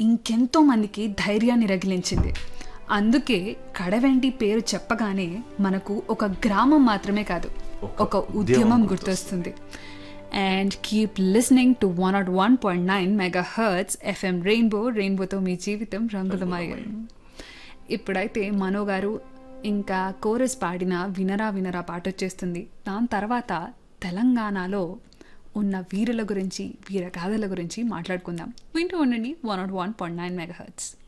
ఇంకెంతో మందికి ధైర్యాన్ని రగిలించింది అందుకే కడవెండి పేరు చెప్పగానే మనకు ఒక గ్రామం మాత్రమే కాదు ఒక ఉద్యమం గుర్తొస్తుంది and keep listening to one not one point nine mega hertz FM rainbow రెయిన్బోతో మీ జీవితం రంగులమయం ఇప్పుడైతే మనో గారు ఇంకా కోరస్ పాడిన వినరా వినరా పాట వచ్చేస్తుంది దాని తర్వాత తెలంగాణలో ఉన్న వీరుల గురించి వీర గాథల గురించి మాట్లాడుకుందాం వింటూ ఉండండి one not one point nine mega hurts